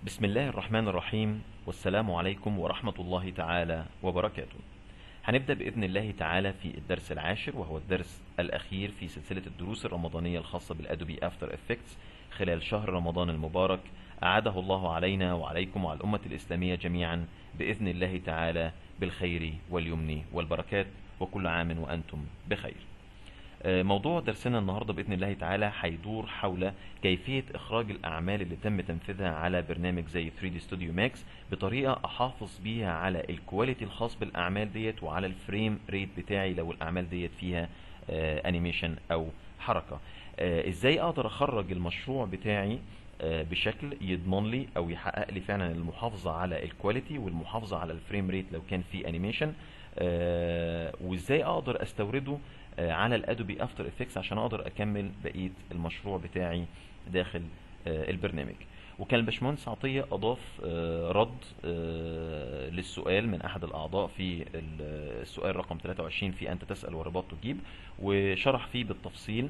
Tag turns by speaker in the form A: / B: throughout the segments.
A: بسم الله الرحمن الرحيم والسلام عليكم ورحمة الله تعالى وبركاته هنبدأ بإذن الله تعالى في الدرس العاشر وهو الدرس الأخير في سلسلة الدروس الرمضانية الخاصة بالأدوبي أفتر إفكتس خلال شهر رمضان المبارك أعاده الله علينا وعليكم وعلى الأمة الإسلامية جميعا بإذن الله تعالى بالخير واليمن والبركات وكل عام وأنتم بخير موضوع درسنا النهاردة بإذن الله تعالى هيدور حول كيفية إخراج الأعمال اللي تم تنفيذها على برنامج زي 3D Studio Max بطريقة أحافظ بيها على الكواليتي الخاص بالأعمال ديت وعلى الفريم ريت بتاعي لو الأعمال ديت فيها أنيميشن أو حركة إزاي أقدر أخرج المشروع بتاعي بشكل يضمن لي او يحقق لي فعلا المحافظه على الكواليتي والمحافظه على الفريم ريت لو كان في انيميشن وازاي اقدر استورده على الادوبي افتر افكتس عشان اقدر اكمل بقيه المشروع بتاعي داخل البرنامج وكان الباشمهندس عطيه اضاف رد للسؤال من احد الاعضاء في السؤال رقم 23 في انت تسال والرباط تجيب وشرح فيه بالتفصيل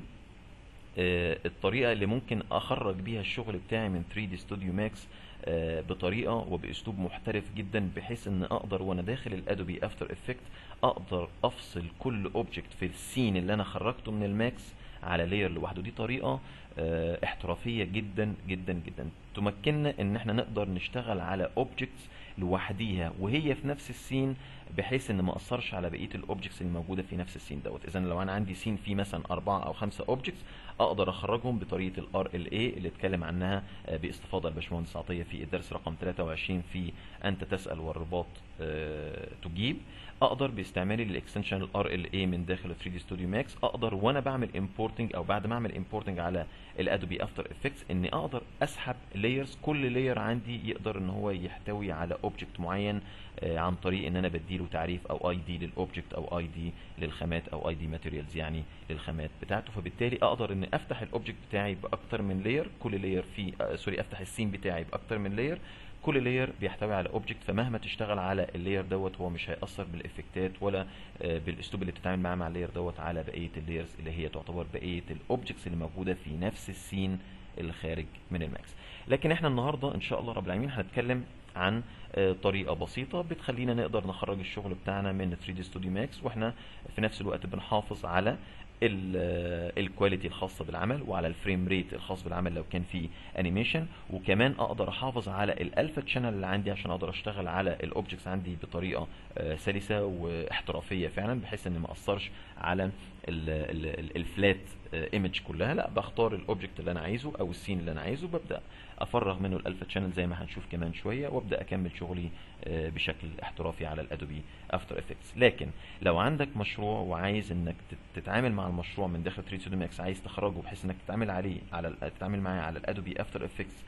A: الطريقة اللي ممكن اخرج بيها الشغل بتاعي من 3D Studio Max بطريقة وباسلوب محترف جدا بحيث ان اقدر وانا داخل الادوبي افتر افكت اقدر افصل كل اوبجكت في السين اللي انا خرجته من الماكس على لاير لوحده دي طريقة احترافية جدا جدا جدا تمكننا ان احنا نقدر نشتغل على اوبجكتس لوحديها وهي في نفس السين بحيث ان ما اثرش على بقيه الاوبجكتس اللي موجوده في نفس السين دوت اذا لو انا عندي سين فيه مثلا اربعه او خمسه اوبجكتس اقدر اخرجهم بطريقه الار ال اي اللي اتكلم عنها باستفاضه الباشمهندس عطيه في الدرس رقم 23 في انت تسال والرباط أه تجيب اقدر باستعمالي للاكستنشن الار ال اي من داخل 3 دي ستوديو ماكس اقدر وانا بعمل امبورتنج او بعد ما اعمل امبورتنج على الادوبي افتر افكتس اني اقدر اسحب لايرز كل لاير عندي يقدر ان هو يحتوي على اوبجكت معين آه عن طريق ان انا بديله تعريف او اي دي للاوبجكت او اي دي للخامات او اي دي ماتيريالز يعني للخامات بتاعته فبالتالي اقدر ان افتح الاوبجكت بتاعي باكتر من لاير كل لاير فيه آه سوري افتح السين بتاعي باكتر من لاير كل لاير بيحتوي على اوبجكت فمهما تشتغل على اللاير دوت هو مش هيأثر بالافكتات ولا آه بالاسلوب اللي بتتعامل معاه مع اللاير دوت على بقيه اللايرز اللي هي تعتبر بقيه الاوبجكتس اللي موجوده في نفس السين اللي خارج من الماكس لكن احنا النهارده ان شاء الله رب العالمين هنتكلم عن طريقه بسيطه بتخلينا نقدر نخرج الشغل بتاعنا من 3 دي ستوديو ماكس واحنا في نفس الوقت بنحافظ على الكواليتي الخاصه بالعمل وعلى الفريم ريت الخاص بالعمل لو كان في انيميشن وكمان اقدر احافظ على الالفا تشانل اللي عندي عشان اقدر اشتغل على الاوبجكتس عندي بطريقه سلسه واحترافيه فعلا بحيث ان ما اثرش على الفلات ايمج كلها لا بختار الاوبجكت اللي انا عايزه او السين اللي انا عايزه ببدا افرغ منه الالفا تشانل زي ما هنشوف كمان شويه وابدا اكمل شغلي بشكل احترافي على الادوبي افتر افكتس لكن لو عندك مشروع وعايز انك تتعامل مع المشروع من داخل 3 دي ماكس عايز تخرجه بحيث انك تتعامل عليه على تتعامل معاه على الادوبي افتر افكتس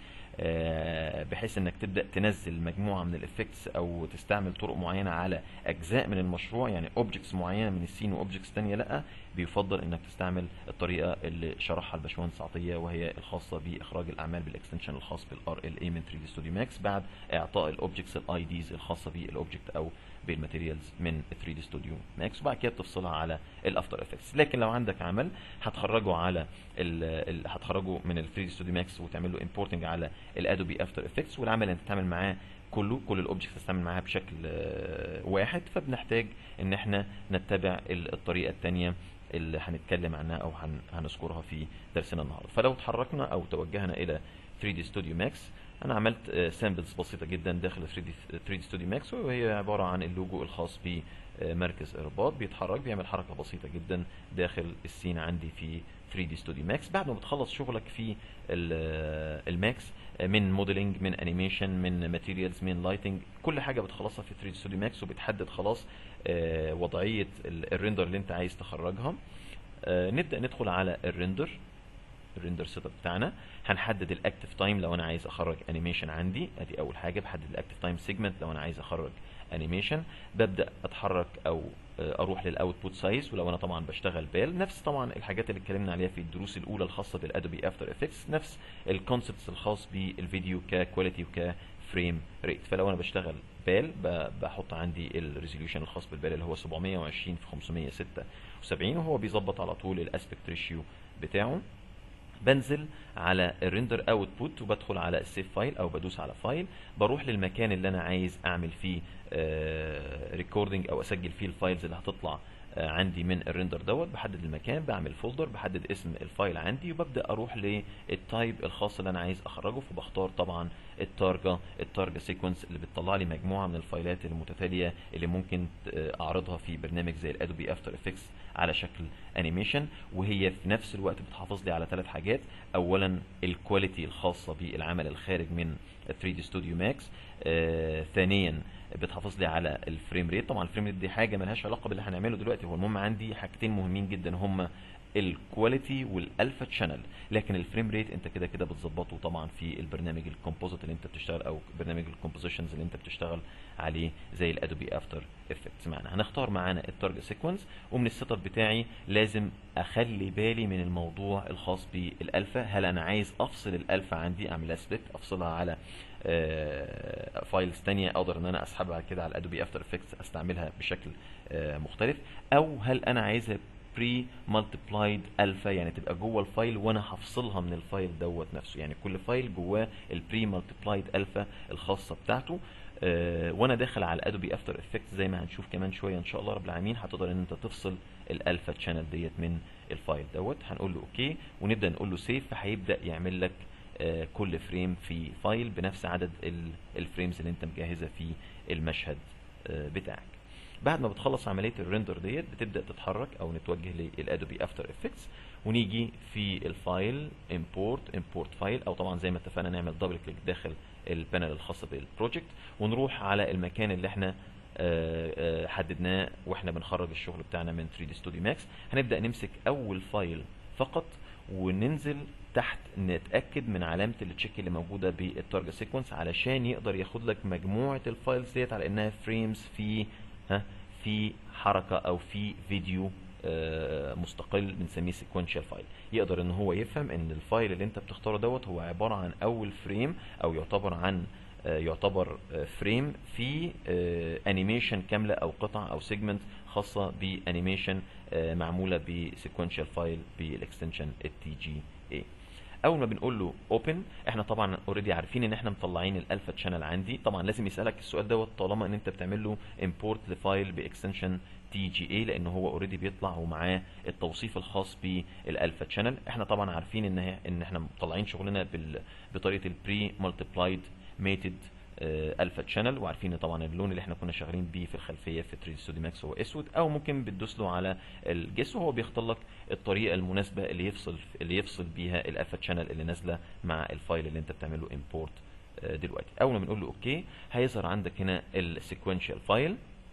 A: بحيث انك تبدا تنزل مجموعه من الافكتس او تستعمل طرق معينه على اجزاء من المشروع يعني اوبجكتس معينه من السين واوبجكتس ثانيه لا بيفضل انك تستعمل الطريقه اللي شرحها الباشمهندس عطيه وهي الخاصه باخراج الاعمال بالاكستنشن الخاص بالار ال اي من 3 دي ستوديو ماكس بعد اعطاء الاوبجكتس الاي ديز الخاصه بالاوبجكت او بالماتيريالز من 3 دي ستوديو ماكس وبعد كده بتفصلها على الافتر افكتس لكن لو عندك عمل هتخرجه على ال هتخرجه من ال 3 دي ستوديو ماكس وتعمل له امبورتنج على الادوبي افتر افكتس والعمل اللي هتتعامل معاه كله كل الاوبجكتس هتتعامل معاها بشكل واحد فبنحتاج ان احنا نتبع الطريقه الثانيه اللي هنتكلم عنها او هنذكرها في درسنا النهارده فلو اتحركنا او توجهنا الى 3 دي ستوديو ماكس انا عملت سامبلز بسيطه جدا داخل 3 دي 3 دي ستوديو ماكس وهي عباره عن اللوجو الخاص بمركز ارباط بيتحرك بيعمل حركه بسيطه جدا داخل السين عندي في 3 دي ستوديو ماكس بعد ما بتخلص شغلك في الماكس من موديلنج من انيميشن من ماتيريالز من لايتنج كل حاجه بتخلصها في 3 دي ستوديو ماكس وبتحدد خلاص وضعيه الريندر اللي انت عايز تخرجها نبدا ندخل على الريندر الريندر سيت اب بتاعنا هنحدد الاكتف تايم لو انا عايز اخرج انيميشن عندي ادي اول حاجه بحدد الاكتف تايم سيجمنت لو انا عايز اخرج انيميشن ببدا اتحرك او اروح للاوتبوت سايز ولو انا طبعا بشتغل بال نفس طبعا الحاجات اللي اتكلمنا عليها في الدروس الاولى الخاصه بالادوبي افتر افكتس نفس الكونسبتس الخاص بالفيديو ككواليتي وكفريم ريت فلو انا بشتغل بال بحط عندي الريزوليوشن الخاص بالبال اللي هو 720 في 576 وهو بيظبط على طول الاسبكت ريشيو بتاعه بنزل على الريندر اوتبوت وبدخل على السيف فايل او بدوس على فايل بروح للمكان اللي انا عايز اعمل فيه ريكوردنج او اسجل فيه الفايلز اللي هتطلع آه، عندي من الريندر دوت بحدد المكان بعمل فولدر بحدد اسم الفايل عندي وببدا اروح للتايب الخاص اللي انا عايز اخرجه فبختار طبعا التارجا التارجا سيكونس اللي بتطلع لي مجموعه من الفايلات المتتاليه اللي ممكن آه، اعرضها في برنامج زي الادوبي افتر افكتس على شكل انيميشن وهي في نفس الوقت بتحافظ لي على ثلاث حاجات اولا الكواليتي الخاصه بالعمل الخارج من 3 دي ستوديو ماكس ثانيا بتحافظ لي على الفريم ريت طبعا الفريم ريت دي حاجه ملهاش علاقه باللي هنعمله دلوقتي هو المهم عندي حاجتين مهمين جدا هما الكواليتي والالفا تشانل لكن الفريم ريت انت كده كده بتظبطه طبعا في البرنامج الكومبوزيت اللي انت بتشتغل او برنامج الكومبوزيشنز اللي انت بتشتغل عليه زي الادوبي افتر افكتس معانا هنختار معانا التارجت سيكونس ومن السيت اب بتاعي لازم اخلي بالي من الموضوع الخاص بالالفا هل انا عايز افصل الالفا عندي اعملها سبليت افصلها على فايلز تانية اقدر ان انا اسحبها بعد كده على الادوبي افتر افكتس استعملها بشكل آه، مختلف او هل انا عايزها بري مالتيبلايد الفا يعني تبقى جوه الفايل وانا هفصلها من الفايل دوت نفسه يعني كل فايل جواه البري مالتيبلايد الفا الخاصه بتاعته آه، وانا داخل على الادوبي افتر افكتس زي ما هنشوف كمان شويه ان شاء الله رب العالمين هتقدر ان انت تفصل الالفا تشانل ديت من الفايل دوت هنقول له اوكي ونبدا نقول له سيف فهيبدا يعمل لك آه، كل فريم في فايل بنفس عدد ال- الفريمز اللي انت مجهزها في المشهد آه، بتاعك بعد ما بتخلص عمليه الريندر ديت بتبدا تتحرك او نتوجه للادوبي افتر افكتس ونيجي في الفايل امبورت امبورت فايل او طبعا زي ما اتفقنا نعمل دبل كليك داخل البانل الخاصه بالبروجكت ونروح على المكان اللي احنا آه، آه، حددناه واحنا بنخرج الشغل بتاعنا من 3 دي ستوديو ماكس هنبدا نمسك اول فايل فقط وننزل تحت نتاكد من علامه التشيك اللي موجوده بالتارجت سيكونس علشان يقدر ياخد لك مجموعه الفايلز ديت على انها فريمز في ها في حركه او في فيديو آه، مستقل بنسميه سيكونشال فايل يقدر ان هو يفهم ان الفايل اللي انت بتختاره دوت هو عباره عن اول فريم او يعتبر عن آه، يعتبر فريم في انيميشن كامله او قطع او سيجمنت خاصه بانيميشن معموله بسيكونشال فايل بالاكستنشن التي جي اي اول ما بنقول له اوبن احنا طبعا اوريدي عارفين ان احنا مطلعين الالفا تشانل عندي طبعا لازم يسالك السؤال دوت طالما ان انت بتعمل له امبورت لفايل باكستنشن تي جي اي لان هو اوريدي بيطلع ومعاه التوصيف الخاص بالالفا تشانل احنا طبعا عارفين ان هي ان احنا مطلعين شغلنا بال بطريقه البري مالتيبلايد ميتد الفا تشانل وعارفين طبعا اللون اللي احنا كنا شغالين بيه في الخلفيه في 3 ستوديو ماكس هو اسود او ممكن بتدوس له على الجس وهو بيختار لك الطريقه المناسبه اللي يفصل اللي يفصل بيها الالفا تشانل اللي نازله مع الفايل اللي انت بتعمل له امبورت دلوقتي اول ما بنقول له اوكي هيظهر عندك هنا السيكونشال فايل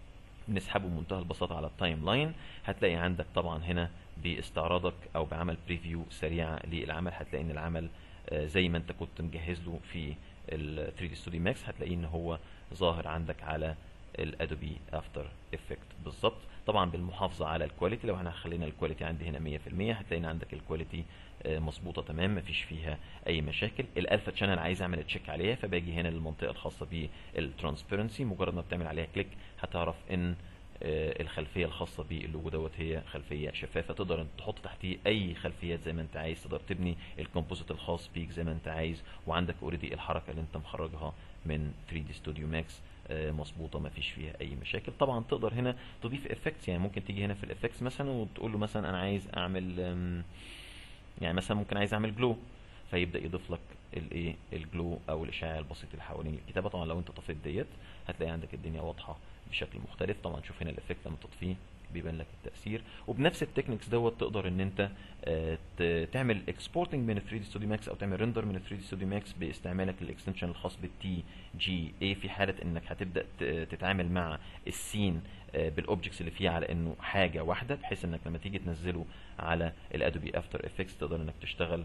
A: بنسحبه بمنتهى البساطه على التايم لاين هتلاقي عندك طبعا هنا باستعراضك او بعمل بريفيو سريعه للعمل هتلاقي ان العمل آه، زي ما انت كنت مجهز له في ال 3 دي ستوديو ماكس هتلاقيه ان هو ظاهر عندك على الادوبي افتر افكت بالظبط طبعا بالمحافظه على الكواليتي لو احنا خلينا الكواليتي عندي هنا 100% هتلاقي ان عندك الكواليتي آه، مظبوطه تمام مفيش فيها اي مشاكل الالفا تشانل عايز اعمل تشيك عليها فباجي هنا للمنطقه الخاصه بالترانسبيرنسي مجرد ما بتعمل عليها كليك هتعرف ان آه، الخلفيه الخاصه باللوجو دوت هي خلفيه شفافه تقدر انت تحط تحتيه اي خلفيات زي ما انت عايز تقدر تبني الكومبوزيت الخاص بيك زي ما انت عايز وعندك اوريدي الحركه اللي انت مخرجها من 3 دي ستوديو ماكس مظبوطه ما فيش فيها اي مشاكل طبعا تقدر هنا تضيف افكتس يعني ممكن تيجي هنا في الافكتس مثلا وتقول له مثلا انا عايز اعمل أم، يعني مثلا ممكن عايز اعمل جلو فيبدا يضيف لك الايه الجلو او الاشعاع البسيط اللي حوالين الكتابه طبعا لو انت طفيت ديت هتلاقي عندك الدنيا واضحه بشكل مختلف طبعا شوف هنا الافكت لما تطفيه بيبان لك التاثير وبنفس التكنيكس دوت تقدر ان انت آه، ت- تعمل اكسبورتنج من 3 دي ستوديو ماكس او تعمل ريندر من 3 دي ستوديو ماكس باستعمالك الاكستنشن الخاص بالتي جي اي في حاله انك هتبدا ت- تتعامل مع السين آه، بالاوبجكتس اللي فيها على انه حاجه واحده بحيث انك لما تيجي تنزله على الادوبي افتر افكتس تقدر انك تشتغل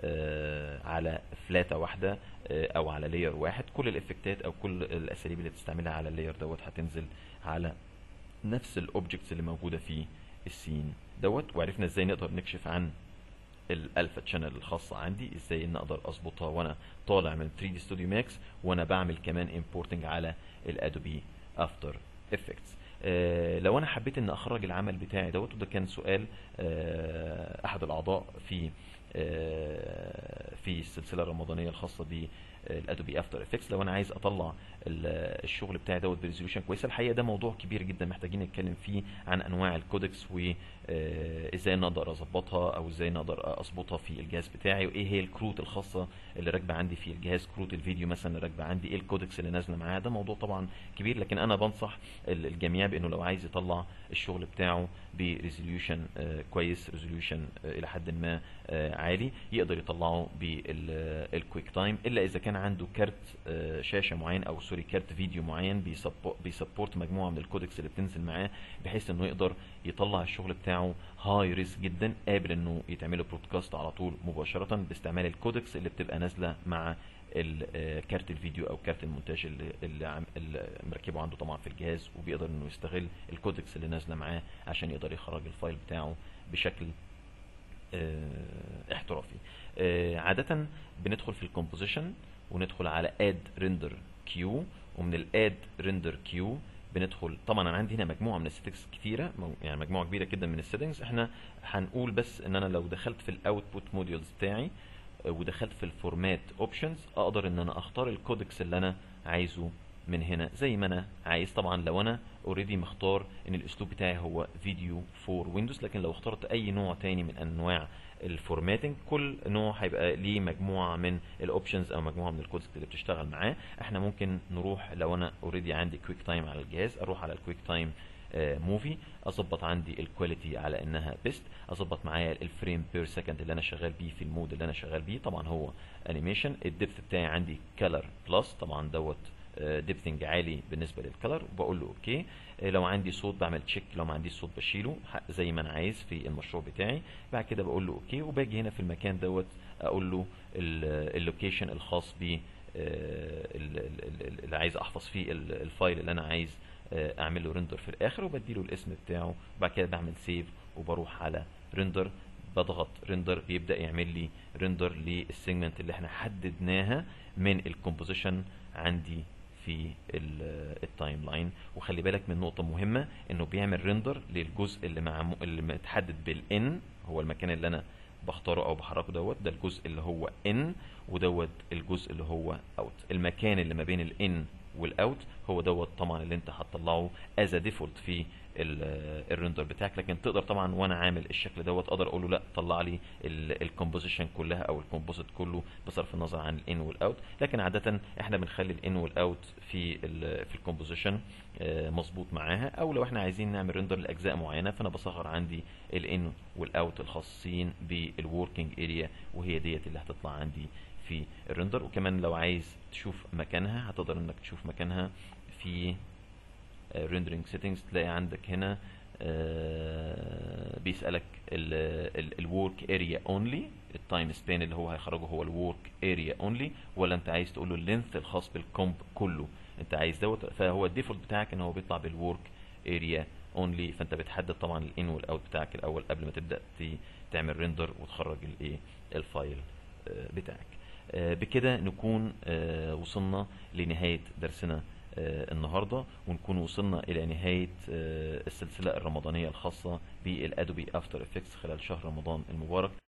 A: آه، على فلاتة واحدة آه، او على لاير واحد كل الافكتات او كل الاساليب اللي بتستعملها على اللاير دوت هتنزل على نفس الاوبجكتس اللي موجودة في السين دوت وعرفنا ازاي نقدر نكشف عن الالفا تشانل الخاصة عندي ازاي ان اقدر اظبطها وانا طالع من 3 دي ستوديو ماكس وانا بعمل كمان امبورتنج على الادوبي افتر افكتس آه لو انا حبيت ان اخرج العمل بتاعي دوت وده كان سؤال آه احد الاعضاء في آه، في السلسله الرمضانيه الخاصه بالادوبي افتر افكتس لو انا عايز اطلع ال- الشغل بتاعي دوت بريزوليوشن كويسه الحقيقه ده موضوع كبير جدا محتاجين نتكلم فيه عن انواع الكودكس وازاي نقدر اظبطها او ازاي نقدر اظبطها في الجهاز بتاعي وايه هي الكروت الخاصه اللي راكبه عندي في الجهاز كروت الفيديو مثلا اللي راكبه عندي ايه الكودكس اللي نازله معاها ده موضوع طبعا كبير لكن انا بنصح ال- الجميع بانه لو عايز يطلع الشغل بتاعه بريزوليوشن كويس ريزوليوشن الى حد ما آه، عالي يقدر يطلعه بالكويك تايم الا اذا كان عنده كارت آه، شاشه معين او سوري كارت فيديو معين بيسبو- بيسبورت مجموعه من الكودكس اللي بتنزل معاه بحيث انه يقدر يطلع الشغل بتاعه هاي ريس جدا قابل انه يتعمل له برودكاست على طول مباشره باستعمال الكودكس اللي بتبقى نازله مع ال- آه، كارت الفيديو او كارت المونتاج اللي, اللي, عم- اللي مركبه عنده طبعا في الجهاز وبيقدر انه يستغل الكودكس اللي نازله معاه عشان يقدر يخرج الفايل بتاعه بشكل آه، احترافي آه، عادة بندخل في الكومبوزيشن وندخل على اد ريندر كيو ومن الاد ريندر كيو بندخل طبعا انا عندي هنا مجموعه من السيتنجز كتيره مو- يعني مجموعه كبيره جدا من السيتنجز احنا هنقول بس ان انا لو دخلت في الاوتبوت موديولز بتاعي آه، ودخلت في الفورمات اوبشنز اقدر ان انا اختار الكودكس اللي انا عايزه من هنا زي ما انا عايز طبعا لو انا اوريدي مختار ان الاسلوب بتاعي هو فيديو فور ويندوز لكن لو اخترت اي نوع تاني من انواع الفورماتنج كل نوع هيبقى ليه مجموعه من الاوبشنز او مجموعه من الكودز اللي بتشتغل معاه احنا ممكن نروح لو انا اوريدي عندي كويك تايم على الجهاز اروح على الكويك تايم موفي اظبط عندي الكواليتي على انها بيست اظبط معايا الفريم بير سكند اللي انا شغال بيه في المود اللي انا شغال بيه طبعا هو انيميشن الدبث بتاعي عندي كلر بلس طبعا دوت ديبثنج عالي بالنسبه للكلر وبقول له اوكي آه، لو عندي صوت بعمل تشيك لو ما عنديش صوت بشيله ح- زي ما انا عايز في المشروع بتاعي بعد كده بقول له اوكي وباجي هنا في المكان دوت اقول له ال- اللوكيشن الخاص ب اللي عايز احفظ فيه ال- الفايل اللي انا عايز آه، اعمل له ريندر في الاخر وبديله الاسم بتاعه وبعد كده بعمل سيف وبروح على ريندر بضغط ريندر بيبدا يعمل لي ريندر للسيجمنت اللي احنا حددناها من الكومبوزيشن عندي في ال- التايم لاين وخلي بالك من نقطة مهمة انه بيعمل ريندر للجزء اللي مع اللي متحدد بالان هو المكان اللي انا بختاره او بحركه دوت ده الجزء اللي هو ان ودوت الجزء اللي هو اوت المكان اللي ما بين الان والاوت هو دوت طبعا اللي انت هتطلعه از ديفولت في ال- الريندر بتاعك لكن تقدر طبعا وانا عامل الشكل دوت اقدر اقول له لا طلع لي الكومبوزيشن كلها او الكومبوزيت كله بصرف النظر عن الان والاوت لكن عاده احنا بنخلي الان والاوت في ال في الكومبوزيشن مظبوط معاها او لو احنا عايزين نعمل ريندر لاجزاء معينه فانا بصغر عندي الان والاوت الخاصين بالوركينج اريا وهي ديت اللي هتطلع عندي في الريندر وكمان لو عايز تشوف مكانها هتقدر انك تشوف مكانها في ريندرنج سيتنجز تلاقي عندك هنا آه، بيسألك الورك اريا اونلي التايم سبان اللي هو هيخرجه هو الورك اريا اونلي ولا انت عايز تقول له اللينث الخاص بالكومب كله انت عايز دوت فهو الديفولت بتاعك ان هو بيطلع بالورك اريا اونلي فانت بتحدد طبعا الان والاوت بتاعك الاول قبل ما تبدا ت- تعمل ريندر وتخرج الايه الفايل آه، بتاعك آه، بكده نكون آه، وصلنا لنهايه درسنا آه، النهارده ونكون وصلنا الى نهايه آه، السلسله الرمضانيه الخاصه بالادوبي افتر افكتس خلال شهر رمضان المبارك